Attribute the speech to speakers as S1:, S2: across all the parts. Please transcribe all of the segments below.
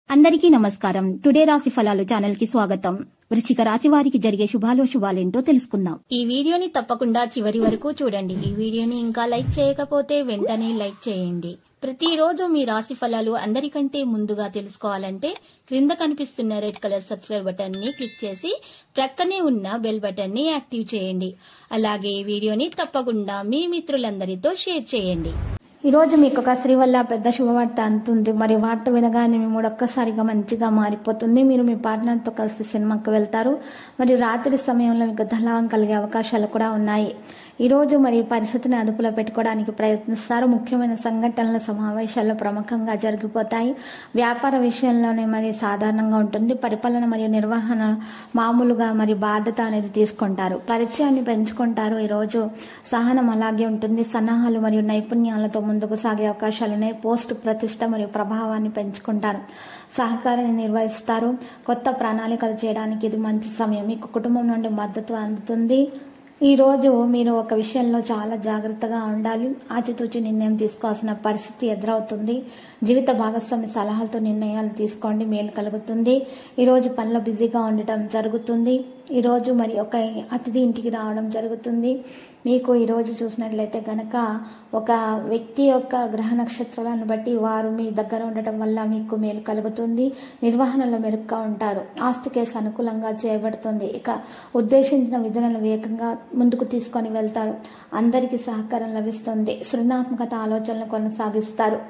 S1: అందరికీ నమస్కారం టుడే రాశి ఫలాలు ఛానల్ కి స్వాగతం వృశ్చిక రాశి వారికి జరిగే శుభాలో శుభాలేంటో తెలుసుకుందాం ఈ వీడియోని తప్పకుండా చివరి వరకు చూడండి ఈ వీడియోని ఇంకా లైక్ చేయకపోతే వెంటనే లైక్ చేయండి ప్రతిరోజు మీ రాశి ఫలాలు అందరికంటే ముందుగా తెలుసుకోవాలంటే క్రింద కనిపిస్తున్న రెడ్ కలర్ సబ్స్క్రైబ్ బటన్ ని క్లిక్ చేసి ప్రక్కనే ఉన్న బెల్ బటన్ ని యాక్టివ్ చేయండి అలాగే ఈ వీడియోని తప్పకుండా మీ మిత్రులందరితో షేర్ చేయండి
S2: ఈ రోజు మీకు ఒక స్త్రీ వల్ల పెద్ద శుభవార్త అందుతుంది మరి వార్త వినగానే మీ మూడు ఒక్కసారిగా మంచిగా మారిపోతుంది మీరు మీ పార్ట్నర్తో కలిసి సినిమాకి వెళ్తారు మరి రాత్రి సమయంలో మీకు ధలాం కలిగే అవకాశాలు కూడా ఉన్నాయి ఈ రోజు మరి పరిస్థితిని అదుపులో పెట్టుకోవడానికి ప్రయత్నిస్తారు ముఖ్యమైన సంఘటనల సమావేశాల్లో ప్రముఖంగా జరిగిపోతాయి వ్యాపార విషయంలోనే మరి సాధారణంగా ఉంటుంది పరిపాలన మరియు నిర్వహణ మామూలుగా మరి బాధ్యత అనేది తీసుకుంటారు పరిచయాన్ని పెంచుకుంటారు ఈ రోజు సహనం అలాగే ఉంటుంది సన్నాహాలు మరియు నైపుణ్యాలతో ముందుకు సాగే అవకాశాలున్నాయి పోస్ట్ ప్రతిష్ట మరియు ప్రభావాన్ని పెంచుకుంటారు సహకారాన్ని నిర్వహిస్తారు కొత్త ప్రణాళికలు చేయడానికి ఇది మంచి సమయం మీకు కుటుంబం నుండి మద్దతు అందుతుంది ఈ రోజు మీరు ఒక విషయంలో చాలా జాగ్రత్తగా ఉండాలి ఆచితూచి నిర్ణయం తీసుకోవాల్సిన పరిస్థితి ఎదురవుతుంది జీవిత భాగస్వామి సలహాలతో నిర్ణయాలు తీసుకోండి మేలు కలుగుతుంది ఈరోజు పనిలో బిజీగా ఉండటం జరుగుతుంది ఈరోజు మరి ఒక అతిథి ఇంటికి రావడం జరుగుతుంది మీకు ఈరోజు చూసినట్లయితే కనుక ఒక వ్యక్తి యొక్క గ్రహ నక్షత్రాలను బట్టి వారు మీ దగ్గర ఉండటం వల్ల మీకు మేలు కలుగుతుంది నిర్వహణలో మెరుగ్గా ఉంటారు ఆస్తి కేసు అనుకూలంగా చేయబడుతుంది ఇక ఉద్దేశించిన విధులను వేగంగా ముందుకు తీసుకొని వెళ్తారు అందరికీ సహకారం లభిస్తుంది సృజనాత్మకత ఆలోచనలు కొనసాగిస్తారు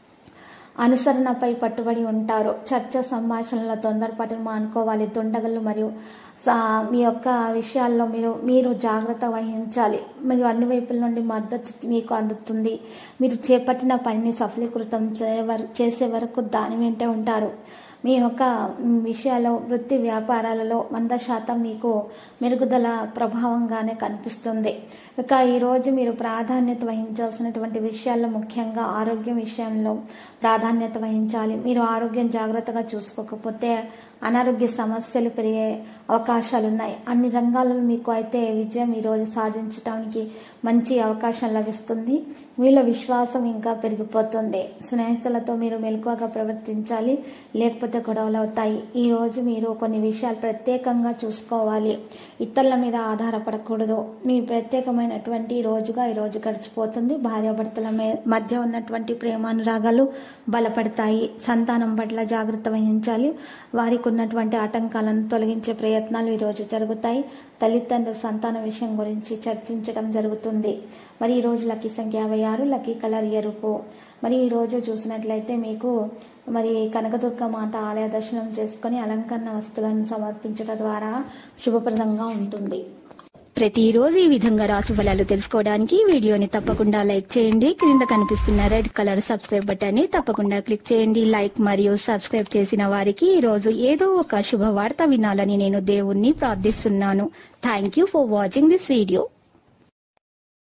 S2: అనుసరణపై పట్టుబడి ఉంటారు చర్చ సంభాషణలో తొందరపాటును మానుకోవాలి దుండగలు మరియు సా- మీ యొక్క విషయాల్లో మీరు మీరు జాగ్రత్త వహించాలి మరియు అన్ని వైపుల నుండి మద్దతు మీకు అందుతుంది మీరు చేపట్టిన పనిని సఫలీకృతం చేయవర చేసే వరకు దాని వెంటే ఉంటారు మీ యొక్క మ్, విషయాల్లో వృత్తి వ్యాపారాలలో వంద శాతం మీకు మెరుగుదల ప్రభావంగానే కనిపిస్తుంది ఇక ఈరోజు మీరు ప్రాధాన్యత వహించాల్సినటువంటి విషయాల్లో ముఖ్యంగా ఆరోగ్యం విషయంలో ప్రాధాన్యత వహించాలి మీరు ఆరోగ్యం జాగ్రత్తగా చూసుకోకపోతే అనారోగ్య సమస్యలు పెరిగే అవకాశాలు ఉన్నాయి అన్ని రంగాలలో మీకు అయితే విజయం ఈరోజు సాధించడానికి మంచి అవకాశం లభిస్తుంది మీలో విశ్వాసం ఇంకా పెరిగిపోతుంది స్నేహితులతో మీరు మెలకువగా ప్రవర్తించాలి లేకపోతే గొడవలు అవుతాయి ఈ రోజు మీరు కొన్ని విషయాలు ప్రత్యేకంగా చూసుకోవాలి ఇతరుల మీద ఆధారపడకూడదు మీ ప్రత్యేకమైనటువంటి రోజుగా ఈ రోజు గడిచిపోతుంది భార్యాభర్తల మే- మధ్య ఉన్నటువంటి ప్రేమానురాగాలు బలపడతాయి సంతానం పట్ల జాగ్రత్త వహించాలి వారికి ఉన్నటువంటి ఆటంకాలను తొలగించే ప్రయత్నాలు ఈరోజు జరుగుతాయి తల్లిదండ్రుల సంతాన విషయం గురించి చర్చించడం జరుగుతుంది మరి ఈ రోజు లక్కీ సంఖ్య యాభై ఆరు లక్కీ కలర్ ఎరుపు మరి ఈ రోజు చూసినట్లయితే మీకు మరి కనకదుర్గ మాత ఆలయ దర్శనం చేసుకొని అలంకరణ వస్తువులను సమర్పించడం ద్వారా శుభప్రదంగా ఉంటుంది
S1: ప్రతిరోజు ఈ విధంగా రాశి ఫలాలు తెలుసుకోవడానికి ఈ వీడియోని తప్పకుండా లైక్ చేయండి క్రింద కనిపిస్తున్న రెడ్ కలర్ సబ్స్క్రైబ్ బటన్ ని తప్పకుండా క్లిక్ చేయండి లైక్ మరియు సబ్స్క్రైబ్ చేసిన వారికి ఈ రోజు ఏదో ఒక శుభవార్త వినాలని నేను దేవుణ్ణి ప్రార్థిస్తున్నాను thank you for watching this video